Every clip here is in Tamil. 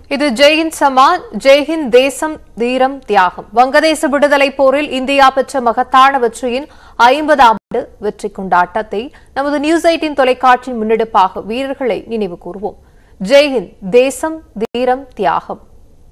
இது ஜெயின் சமான் ஜெய்ஹிந்த் தேசம் தீரம் தியாகம் வங்கதேச விடுதலை போரில் இந்தியா பெற்ற மகத்தான வெற்றியின் ஐம்பதாம் ஆண்டு வெற்றி கொண்டாட்டத்தை நமது நியூஸ் எயிட்டின் தொலைக்காட்சி முன்னெடுப்பாக வீரர்களை நினைவு கூறுவோம் ஜெய்ஹிந்த் தேசம் தீரம் தியாகம்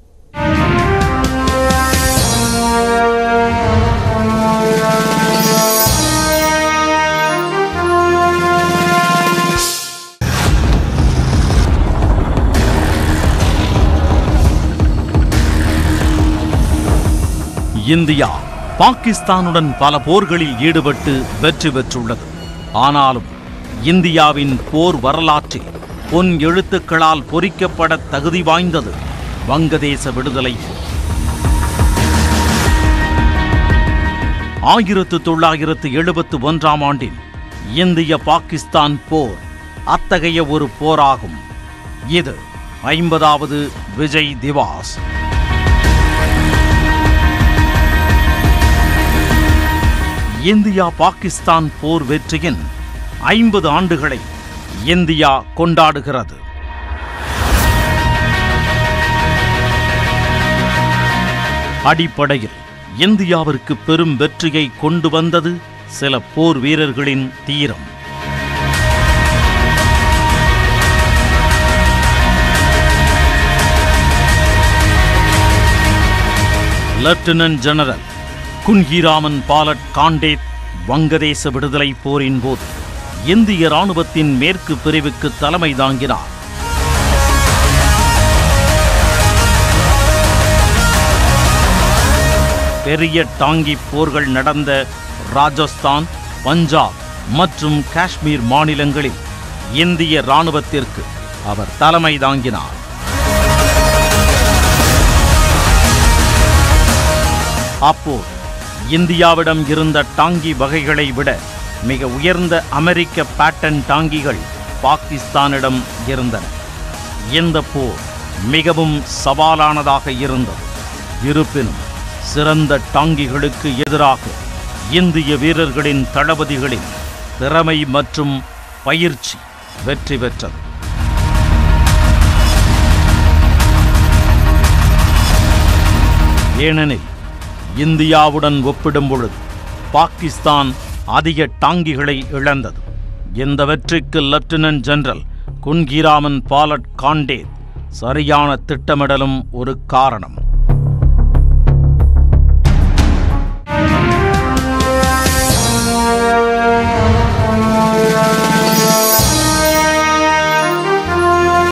இந்தியா பாகிஸ்தானுடன் பல போர்களில் ஈடுபட்டு வெற்றி பெற்றுள்ளது ஆனாலும் இந்தியாவின் போர் வரலாற்றில் பொன் எழுத்துக்களால் பொறிக்கப்பட தகுதி வாய்ந்தது வங்கதேச விடுதலை போர். ஆயிரத்து தொள்ளாயிரத்து எழுபத்து ஒன்றாம் ஆண்டின் இந்திய பாகிஸ்தான் போர் அத்தகைய ஒரு போராகும் இது ஐம்பதாவது விஜய் திவாஸ் இந்தியா பாகிஸ்தான் போர் வெற்றியின் ஐம்பது ஆண்டுகளை இந்தியா கொண்டாடுகிறது அடிப்படையில் இந்தியாவிற்கு பெரும் வெற்றியை கொண்டு வந்தது சில போர் வீரர்களின் தீரம் லெப்டினன்ட் ஜெனரல் குன்ஹிராமன் பாலட் காண்டேத் வங்கதேச விடுதலை போரின் போது இந்திய ராணுவத்தின் மேற்கு பிரிவுக்கு தலைமை தாங்கினார் பெரிய டாங்கி போர்கள் நடந்த ராஜஸ்தான் பஞ்சாப் மற்றும் காஷ்மீர் மாநிலங்களில் இந்திய ராணுவத்திற்கு அவர் தலைமை தாங்கினார் அப்போது இந்தியாவிடம் இருந்த டாங்கி வகைகளை விட மிக உயர்ந்த அமெரிக்க பேட்டன் டாங்கிகள் பாகிஸ்தானிடம் இருந்தன இந்த போர் மிகவும் சவாலானதாக இருந்தது இருப்பினும் சிறந்த டாங்கிகளுக்கு எதிராக இந்திய வீரர்களின் தளபதிகளின் திறமை மற்றும் பயிற்சி வெற்றி பெற்றது ஏனெனில் இந்தியாவுடன் ஒப்பிடும் பொழுது பாகிஸ்தான் அதிக டாங்கிகளை இழந்தது இந்த வெற்றிக்கு லெப்டினன்ட் ஜெனரல் குன்கிராமன் பாலட் காண்டேத் சரியான திட்டமிடலும் ஒரு காரணம்